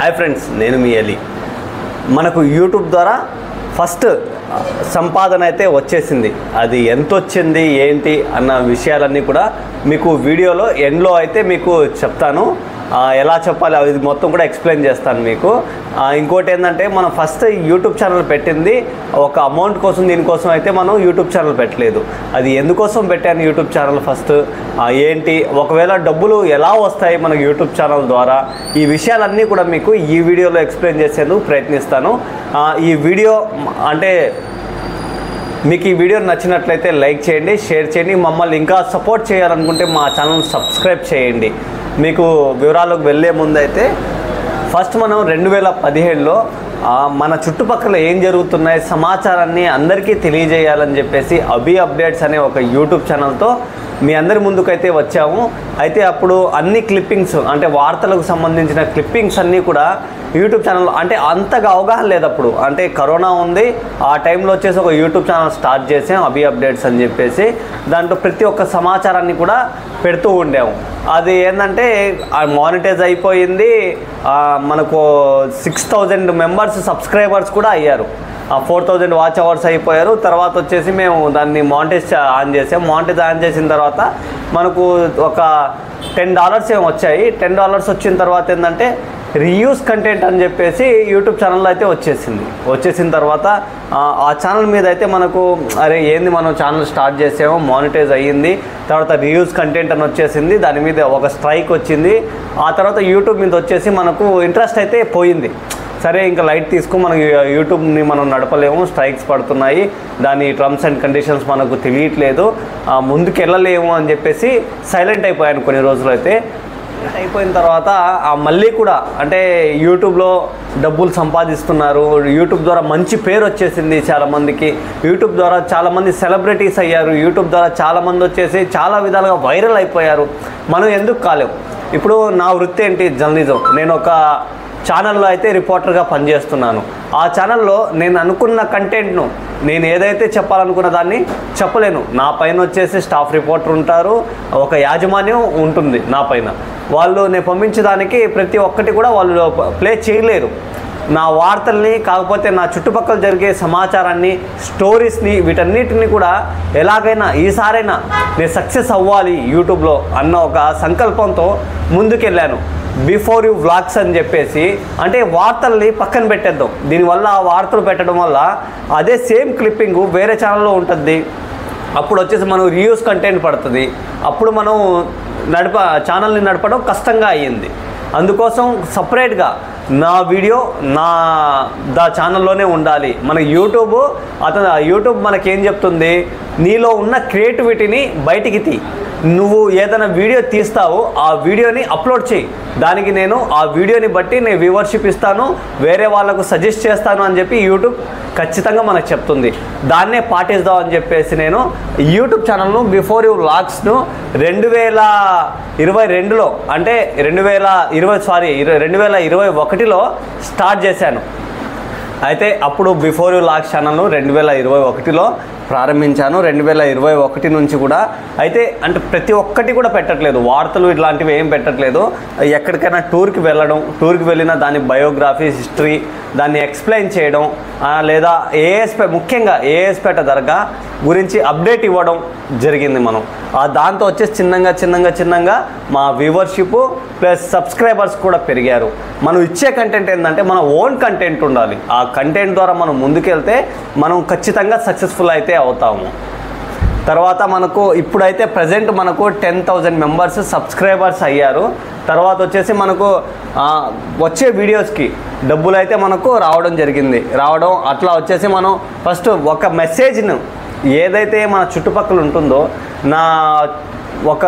hi friends నేను మీ అలీ మనకు YouTube ద్వారా ఫస్ట్ సంపాదన అయితే వచ్చేసింది అది ఎంత వచ్చింది ఏంటి అన్న విషయాలన్నీ కూడా మీకు వీడియోలో ఎండ్లో అయితే మీకు చెప్తాను ఆ, ఎలా చెప్పాలి అది మొత్తం కూడా ఎక్స్ప్లెయిన్ చేస్తాను మీకు ఆ, ఇంకోటి ఏంటంటే మనం ఫస్ట్ యూట్యూబ్ ఛానల్ పెట్టింది ఒక అమౌంట్ కోసం దీనికోసం అయితే మనం యూట్యూబ్ ఛానల్ పెట్టలేదు అది ఎందుకోసం పెట్టాను యూట్యూబ్ ఛానల్ ఫస్ట్ ఆ, ఏంటి ఒకవేళ డబ్బులు ఎలా వస్తాయి మనకు యూట్యూబ్ ఛానల్ ద్వారా ఈ విషయాలన్నీ కూడా మీకు ఈ వీడియోలో ఎక్స్ప్లెయిన్ చేసేందుకు ప్రయత్నిస్తాను ఆ, ఈ వీడియో మ- అంటే మీకు ఈ వీడియో నచ్చినట్లయితే లైక్ చేయండి షేర్ చేయండి మమ్మల్ని ఇంకా సపోర్ట్ చేయాలనుకుంటే మా ఛానల్ సబ్స్క్రైబ్ చేయండి మీకు వివరాలకు వెళ్ళే ముందైతే ఫస్ట్ మనం రెండు వేల పదిహేడులో మన చుట్టుపక్కల ఏం జరుగుతున్నాయి సమాచారాన్ని అందరికీ తెలియజేయాలని చెప్పేసి అభి అప్డేట్స్ అనే ఒక యూట్యూబ్ ఛానల్తో మీ అందరి ముందుకైతే వచ్చాము అయితే అప్పుడు అన్ని క్లిప్పింగ్స్ అంటే వార్తలకు సంబంధించిన క్లిప్పింగ్స్ అన్నీ కూడా యూట్యూబ్ ఛానల్ అంటే అంతగా అవగాహన లేదు అప్పుడు అంటే కరోనా ఉంది ఆ టైంలో వచ్చేసి ఒక యూట్యూబ్ ఛానల్ స్టార్ట్ చేసాం అభి అప్డేట్స్ అని చెప్పేసి దాంట్లో ప్రతి ఒక్క సమాచారాన్ని కూడా పెడుతూ ఉండాము అది ఏంటంటే మానిటైజ్ అయిపోయింది ఆ, మనకు సిక్స్ థౌజండ్ మెంబర్స్ సబ్స్క్రైబర్స్ కూడా అయ్యారు ఆ ఫోర్ థౌజండ్ వాచ్ అవర్స్ అయిపోయారు తర్వాత వచ్చేసి మేము దాన్ని మానిటైజ్ ఆన్ చేసాం మానిటైజ్ ఆన్ చేసిన తర్వాత మనకు ఒక టెన్ డాలర్స్ ఏమో వచ్చాయి టెన్ డాలర్స్ వచ్చిన తర్వాత ఏంటంటే రీయూస్ కంటెంట్ అని చెప్పేసి యూట్యూబ్ ఛానల్లో అయితే వచ్చేసింది వచ్చేసిన తర్వాత ఆ, ఆ ఛానల్ మీద అయితే మనకు అరే ఏంది మనం ఛానల్ స్టార్ట్ చేసాము మానిటైజ్ అయ్యింది తర్వాత రీయూస్ కంటెంట్ అని వచ్చేసింది దాని మీద ఒక స్ట్రైక్ వచ్చింది ఆ తర్వాత యూట్యూబ్ మీద వచ్చేసి మనకు ఇంట్రెస్ట్ అయితే పోయింది సరే ఇంకా లైట్ తీసుకు మనం యూట్యూబ్ని మనం నడపలేము స్ట్రైక్స్ పడుతున్నాయి దాని టర్మ్స్ అండ్ కండిషన్స్ మనకు తెలియట్లేదు ఆ, ముందుకు వెళ్ళలేము అని చెప్పేసి సైలెంట్ అయిపోయాను కొన్ని రోజులు అయితే అయిపోయిన తర్వాత ఆ మళ్ళీ కూడా అంటే యూట్యూబ్లో డబ్బులు సంపాదిస్తున్నారు యూట్యూబ్ ద్వారా మంచి పేరు వచ్చేసింది చాలామందికి యూట్యూబ్ ద్వారా చాలామంది సెలబ్రిటీస్ అయ్యారు యూట్యూబ్ ద్వారా చాలామంది వచ్చేసి చాలా విధాలుగా వైరల్ అయిపోయారు మనం ఎందుకు కాలేము ఇప్పుడు నా వృత్తి ఏంటి జర్నలిజం నేను ఒక ఛానల్లో అయితే రిపోర్టర్గా పనిచేస్తున్నాను ఆ ఛానల్లో నేను అనుకున్న కంటెంట్ను నేను ఏదైతే చెప్పాలనుకున్న దాన్ని చెప్పలేను నా పైన వచ్చేసి స్టాఫ్ రిపోర్టర్ ఉంటారు ఒక యాజమాన్యం ఉంటుంది నా పైన వాళ్ళు నేను పంపించడానికి ప్రతి ఒక్కటి కూడా వాళ్ళు ప్లే చేయలేరు నా వార్తల్ని కాకపోతే నా చుట్టుపక్కల జరిగే సమాచారాన్ని స్టోరీస్ని వీటన్నిటిని కూడా ఎలాగైనా ఈసారైనా నేను సక్సెస్ అవ్వాలి యూట్యూబ్లో అన్న ఒక సంకల్పంతో ముందుకెళ్ళాను బిఫోర్ యూ వ్లాగ్స్ అని చెప్పేసి అంటే వార్తల్ని పక్కన పెట్టేద్దాం దీనివల్ల ఆ వార్తలు పెట్టడం వల్ల అదే సేమ్ క్లిప్పింగ్ వేరే ఛానల్లో ఉంటుంది అప్పుడు వచ్చేసి మనం రియూస్ కంటెంట్ పడుతుంది అప్పుడు మనం నడప ఛానల్ని నడపడం కష్టంగా అయ్యింది అందుకోసం సపరేట్గా నా వీడియో నా దా ఛానల్లోనే ఉండాలి మన యూట్యూబ్ అతను యూట్యూబ్ మనకేం చెప్తుంది నీలో ఉన్న క్రియేటివిటీని బయటికి తీ నువ్వు ఏదైనా వీడియో తీస్తావో ఆ వీడియోని అప్లోడ్ చేయి దానికి నేను ఆ వీడియోని బట్టి నేను వ్యూవర్షిప్ ఇస్తాను వేరే వాళ్ళకు సజెస్ట్ చేస్తాను అని చెప్పి యూట్యూబ్ ఖచ్చితంగా మనకు చెప్తుంది దాన్నే పాటిద్దాం అని చెప్పేసి నేను యూట్యూబ్ ఛానల్ను బిఫోర్ యూ వ్లాగ్స్ను రెండు వేల ఇరవై రెండులో అంటే రెండు వేల ఇరవై సారీ ఇరవై రెండు వేల ఇరవై ఒకటిలో స్టార్ట్ చేశాను అయితే అప్పుడు బిఫోర్ యూ లాక్స్ ఛానల్ను రెండు వేల ఇరవై ఒకటిలో ప్రారంభించాను రెండు వేల ఇరవై ఒకటి నుంచి కూడా అయితే అంటే ప్రతి ఒక్కటి కూడా పెట్టట్లేదు వార్తలు ఇట్లాంటివి ఏం పెట్టట్లేదు ఎక్కడికైనా టూర్కి వెళ్ళడం టూర్కి వెళ్ళిన దాని బయోగ్రఫీ హిస్టరీ దాన్ని ఎక్స్ప్లెయిన్ చేయడం ఆ, లేదా ఏఎస్పే ముఖ్యంగా ఏఎస్పేట దర్గా గురించి అప్డేట్ ఇవ్వడం జరిగింది మనం ఆ దాంతో వచ్చేసి చిన్నగా చిన్నగా చిన్నగా మా వ్యూవర్షిప్ ప్లస్ సబ్స్క్రైబర్స్ కూడా పెరిగారు మనం ఇచ్చే కంటెంట్ ఏంటంటే మన ఓన్ కంటెంట్ ఉండాలి ఆ కంటెంట్ ద్వారా మనం ముందుకెళ్తే మనం ఖచ్చితంగా సక్సెస్ఫుల్ అయితే అవుతాము తర్వాత మనకు ఇప్పుడైతే ప్రజెంట్ మనకు టెన్ థౌజండ్ మెంబర్స్ సబ్స్క్రైబర్స్ అయ్యారు తర్వాత వచ్చేసి మనకు ఆ, వచ్చే వీడియోస్కి డబ్బులు అయితే మనకు రావడం జరిగింది రావడం అట్లా వచ్చేసి మనం ఫస్ట్ ఒక మెసేజ్ను ఏదైతే మన చుట్టుపక్కల ఉంటుందో నా ఒక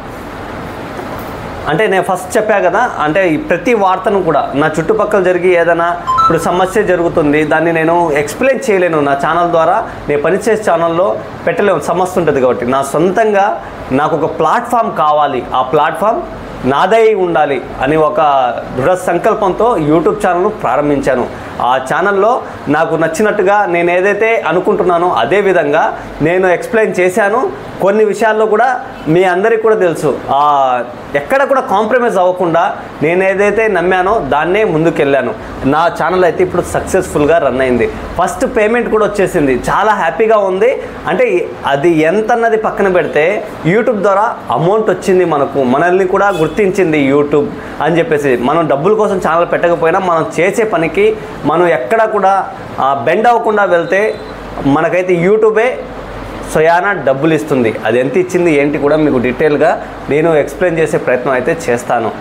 అంటే నేను ఫస్ట్ చెప్పా కదా అంటే ఈ ప్రతి వార్తను కూడా నా చుట్టుపక్కల జరిగి ఏదైనా ఇప్పుడు సమస్య జరుగుతుంది దాన్ని నేను ఎక్స్ప్లెయిన్ చేయలేను నా ఛానల్ ద్వారా నేను పనిచేసే ఛానల్లో పెట్టలేము సమస్య ఉంటుంది కాబట్టి నా సొంతంగా నాకు ఒక ప్లాట్ఫామ్ కావాలి ఆ ప్లాట్ఫామ్ నాదై ఉండాలి అని ఒక దృఢ సంకల్పంతో యూట్యూబ్ ఛానల్ను ప్రారంభించాను ఆ ఛానల్లో నాకు నచ్చినట్టుగా నేను ఏదైతే అనుకుంటున్నానో అదే విధంగా నేను ఎక్స్ప్లెయిన్ చేశాను కొన్ని విషయాల్లో కూడా మీ అందరికీ కూడా తెలుసు ఆ, ఎక్కడ కూడా కాంప్రమైజ్ అవ్వకుండా నేను ఏదైతే నమ్మానో దాన్నే ముందుకెళ్ళాను నా ఛానల్ అయితే ఇప్పుడు సక్సెస్ఫుల్గా రన్ అయింది ఫస్ట్ పేమెంట్ కూడా వచ్చేసింది చాలా హ్యాపీగా ఉంది అంటే అది ఎంత అన్నది పక్కన పెడితే యూట్యూబ్ ద్వారా అమౌంట్ వచ్చింది మనకు మనల్ని కూడా గుర్తించింది యూట్యూబ్ అని చెప్పేసి మనం డబ్బుల కోసం ఛానల్ పెట్టకపోయినా మనం చేసే పనికి మనం ఎక్కడ కూడా బెండ్ అవ్వకుండా వెళ్తే మనకైతే యూట్యూబే స్వయానా డబ్బులు ఇస్తుంది అది ఎంత ఇచ్చింది ఏంటి కూడా మీకు డీటెయిల్గా నేను ఎక్స్ప్లెయిన్ చేసే ప్రయత్నం అయితే చేస్తాను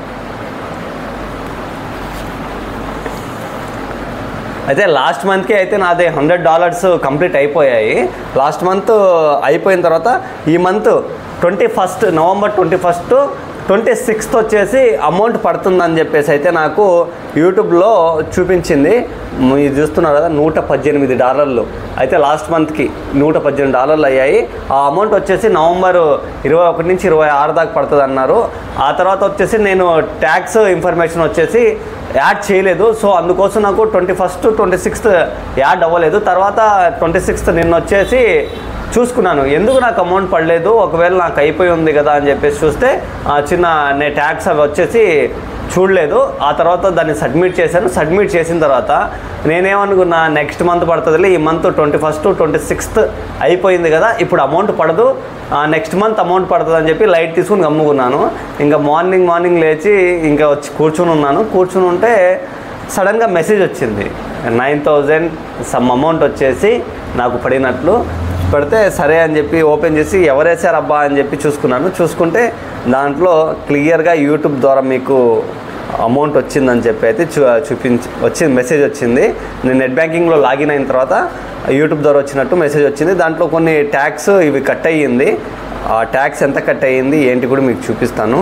అయితే లాస్ట్ మంత్కి అయితే నాది హండ్రెడ్ డాలర్స్ కంప్లీట్ అయిపోయాయి లాస్ట్ మంత్ అయిపోయిన తర్వాత ఈ month twenty first November twenty first twenty sixth వచ్చేసి అమౌంట్ పడుతుందని చెప్పేసి అయితే నాకు యూట్యూబ్లో చూపించింది మీరు చూస్తున్నారు కదా నూట పద్దెనిమిది డాలర్లు అయితే లాస్ట్ మంత్కి నూట పద్దెనిమిది డాలర్లు అయ్యాయి ఆ అమౌంట్ వచ్చేసి నవంబర్ ఇరవై ఒకటి నుంచి ఇరవై ఆరు దాకా పడుతుంది అన్నారు ఆ తర్వాత వచ్చేసి నేను ట్యాక్స్ ఇన్ఫర్మేషన్ వచ్చేసి యాడ్ చేయలేదు సో అందుకోసం నాకు twenty first twenty sixth add అవ్వలేదు తర్వాత ట్వంటీ సిక్స్త్ నిన్న వచ్చేసి చూసుకున్నాను ఎందుకు నాకు అమౌంట్ పడలేదు ఒకవేళ నాకు అయిపోయి ఉంది కదా అని చెప్పేసి చూస్తే ఆ చిన్న నే ట్యాక్స్ అవి వచ్చేసి చూడలేదు ఆ తర్వాత దాన్ని సబ్మిట్ చేశాను సబ్మిట్ చేసిన తర్వాత నేనేమనుకున్నా నెక్స్ట్ మంత్ పడుతుందిలే ఈ month twenty first twenty sixth అయిపోయింది కదా ఇప్పుడు అమౌంట్ పడదు నెక్స్ట్ మంత్ అమౌంట్ పడుతుంది అని చెప్పి లైట్ తీసుకుని గమ్ముకున్నాను ఇంకా మార్నింగ్ మార్నింగ్ లేచి ఇంకా వచ్చి కూర్చుని ఉన్నాను కూర్చుని ఉంటే సడన్గా మెసేజ్ వచ్చింది నైన్ థౌజండ్ సమ్ అమౌంట్ వచ్చేసి నాకు పడినట్లు పడితే సరే అని చెప్పి ఓపెన్ చేసి ఎవరేసారబ్బా అని చెప్పి చూసుకున్నాను చూసుకుంటే దాంట్లో క్లియర్గా యూట్యూబ్ ద్వారా మీకు అమౌంట్ వచ్చిందని చెప్పి అయితే చూ చూపించి వచ్చింది మెసేజ్ వచ్చింది నేను నెట్ బ్యాంకింగ్లో లాగిన్ అయిన తర్వాత యూట్యూబ్ ద్వారా వచ్చినట్టు మెసేజ్ వచ్చింది దాంట్లో కొన్ని ట్యాక్స్ ఇవి కట్ అయ్యింది ఆ ట్యాక్స్ ఎంత కట్ అయ్యింది ఏంటి కూడా మీకు చూపిస్తాను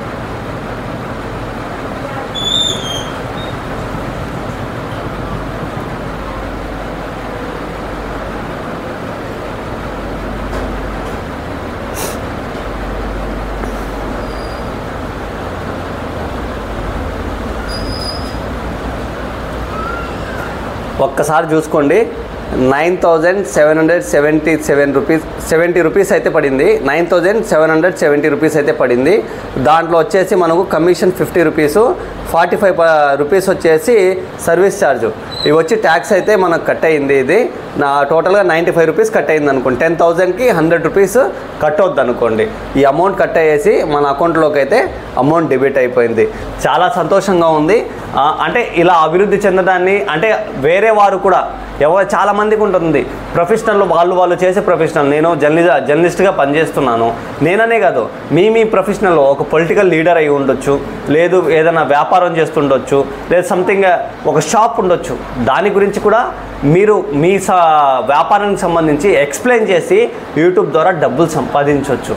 ఒక్కసారి చూసుకోండి nine thousand seven hundred seventy seven rupees seventy rupees అయితే పడింది nine thousand seven hundred seventy rupees అయితే పడింది దాంట్లో వచ్చేసి మనకు commission fifty rupees forty five rupees వచ్చేసి సర్వీస్ ఛార్జ్ ఇవి వచ్చి ట్యాక్స్ అయితే మనకు కట్ అయింది ఇది నా టోటల్గా నైంటీ ఫైవ్ రూపీస్ కట్ అయింది అనుకోండి టెన్ థౌజండ్కి హండ్రెడ్ రూపీస్ కట్ అవుద్ది అనుకోండి ఈ అమౌంట్ కట్ అయ్యేసి మన అకౌంట్లోకి అయితే అమౌంట్ డెబిట్ అయిపోయింది చాలా సంతోషంగా ఉంది ఆ, అంటే ఇలా అభివృద్ధి చెందడాన్ని అంటే వేరే వారు కూడా ఎవరు చాలా మందికి ఉంటుంది ప్రొఫెషనల్ వాళ్ళు వాళ్ళు చేసే ప్రొఫెషనల్ నేను జర్నలిజ జర్నలిస్ట్గా పనిచేస్తున్నాను నేననే కాదు మీ మీ ప్రొఫెషనల్ ఒక పొలిటికల్ లీడర్ అయి ఉండొచ్చు లేదు ఏదైనా వ్యాపారం చేస్తుండొచ్చు లేదు సంథింగ్ ఒక షాప్ ఉండొచ్చు దాని గురించి కూడా మీరు మీ స వ్యాపారానికి సంబంధించి ఎక్స్ప్లెయిన్ చేసి యూట్యూబ్ ద్వారా డబ్బులు సంపాదించవచ్చు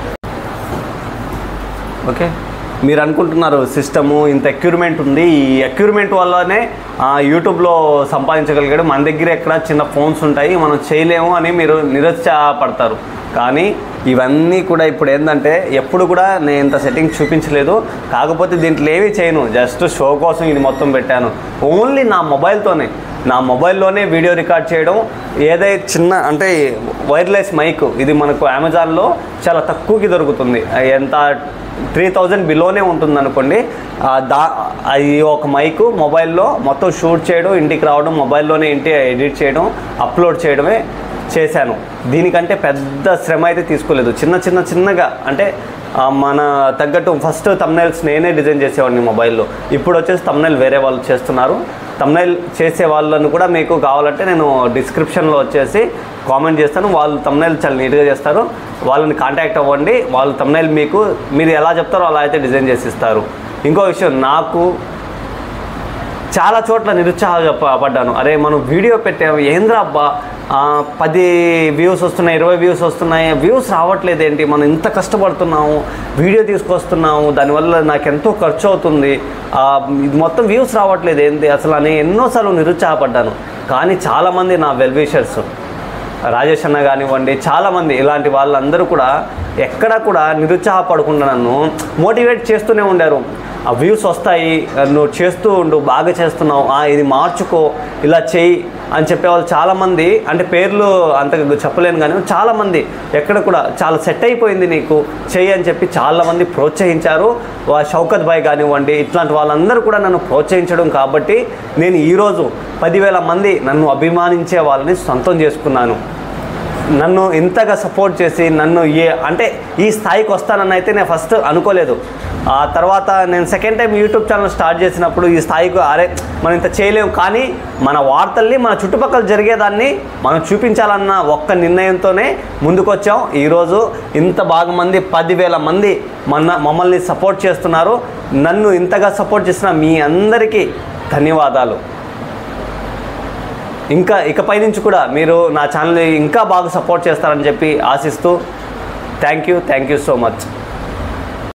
ఓకే మీరు అనుకుంటున్నారు సిస్టము ఇంత ఎక్యూర్మెంట్ ఉంది ఈ ఎక్యూర్మెంట్ వల్లనే ఆ, యూట్యూబ్లో సంపాదించగలిగాడు మన దగ్గర ఎక్కడ చిన్న ఫోన్స్ ఉంటాయి మనం చేయలేము అని మీరు నిరుత్సాహపడతారు కానీ ఇవన్నీ కూడా ఇప్పుడు ఏంటంటే ఎప్పుడు కూడా నేను ఇంత సెట్టింగ్ చూపించలేదు కాకపోతే దీంట్లో ఏమీ చేయను జస్ట్ షో కోసం ఇది మొత్తం పెట్టాను ఓన్లీ నా మొబైల్తోనే నా మొబైల్లోనే వీడియో రికార్డ్ చేయడం ఏదైతే చిన్న అంటే వైర్లెస్ మైక్ ఇది మనకు అమెజాన్లో చాలా తక్కువకి దొరుకుతుంది ఎంత త్రీ థౌజండ్ బిలోనే ఉంటుంది అనుకోండి ఆ, దా ఈ ఒక మైక్ మొబైల్లో మొత్తం షూట్ చేయడం ఇంటికి రావడం మొబైల్లోనే ఇంటి ఎడిట్ చేయడం అప్లోడ్ చేయడమే చేశాను దీనికంటే పెద్ద శ్రమ అయితే తీసుకోలేదు చిన్న చిన్న చిన్నగా అంటే ఆ, మన తగ్గట్టు ఫస్ట్ తమ్నైల్స్ నేనే డిజైన్ చేసేవాడిని మొబైల్లో ఇప్పుడు వచ్చేసి తమ్నైల్ వేరే వాళ్ళు చేస్తున్నారు తమ్నైల్ చేసే వాళ్ళను కూడా మీకు కావాలంటే నేను డిస్క్రిప్షన్లో వచ్చేసి కామెంట్ చేస్తాను వాళ్ళు తమ్నైల్ చాలా నీట్గా చేస్తారు వాళ్ళని కాంటాక్ట్ అవ్వండి వాళ్ళు తమ్నైల్ మీకు మీరు ఎలా చెప్తారో అలా అయితే డిజైన్ చేసి ఇస్తారు ఇంకో విషయం నాకు చాలా చోట్ల నిరుత్సాహపడ్డాను అరే మనం వీడియో పెట్టాము ఏంద్రా అబ్బా ఆ, పది వ్యూస్ వస్తున్నాయి ఇరవై వ్యూస్ వస్తున్నాయి వ్యూస్ రావట్లేదు ఏంటి మనం ఇంత కష్టపడుతున్నాము వీడియో తీసుకొస్తున్నాము దానివల్ల నాకు ఎంతో ఖర్చు అవుతుంది ఆ, ఇది మొత్తం వ్యూస్ రావట్లేదు ఏంటి అసలు అని ఎన్నోసార్లు నిరుత్సాహపడ్డాను కానీ చాలామంది నా వెల్ విషర్స్ రాజేష్ అన్న కానివ్వండి చాలామంది ఇలాంటి వాళ్ళందరూ కూడా ఎక్కడ కూడా నిరుత్సాహపడకుండా నన్ను మోటివేట్ చేస్తూనే ఉండారు ఆ వ్యూస్ వస్తాయి నువ్వు చేస్తూ ఉండు బాగా చేస్తున్నావు ఆ, ఇది మార్చుకో ఇలా చేయి అని చెప్పేవాళ్ళు చాలామంది అంటే పేర్లు అంతగా చెప్పలేను కానీ చాలామంది ఎక్కడ కూడా చాలా సెట్ అయిపోయింది నీకు చెయ్యి అని చెప్పి చాలామంది ప్రోత్సహించారు వా షౌకత్ భాయ్ కానివ్వండి ఇట్లాంటి వాళ్ళందరూ కూడా నన్ను ప్రోత్సహించడం కాబట్టి నేను ఈరోజు పదివేల మంది నన్ను అభిమానించే వాళ్ళని సొంతం చేసుకున్నాను నన్ను ఇంతగా సపోర్ట్ చేసి నన్ను ఏ అంటే ఈ స్థాయికి వస్తానని అయితే నేను ఫస్ట్ అనుకోలేదు ఆ తర్వాత నేను second time YouTube channel start చేసినప్పుడు ఈ స్థాయికి అరే మనం ఇంత చేయలేము కానీ మన వార్తల్ని మన చుట్టుపక్కల జరిగేదాన్ని మనం చూపించాలన్న ఒక్క నిర్ణయంతోనే ముందుకొచ్చాం ఈరోజు ఇంత బాగా మంది పదివేల మంది మన మమ్మల్ని సపోర్ట్ చేస్తున్నారు నన్ను ఇంతగా సపోర్ట్ చేసిన మీ అందరికీ ధన్యవాదాలు ఇంకా ఇకపై నుంచి కూడా మీరు నా ఛానల్ ఇంకా బాగా సపోర్ట్ చేస్తారని చెప్పి ఆశిస్తూ thank you thank you so much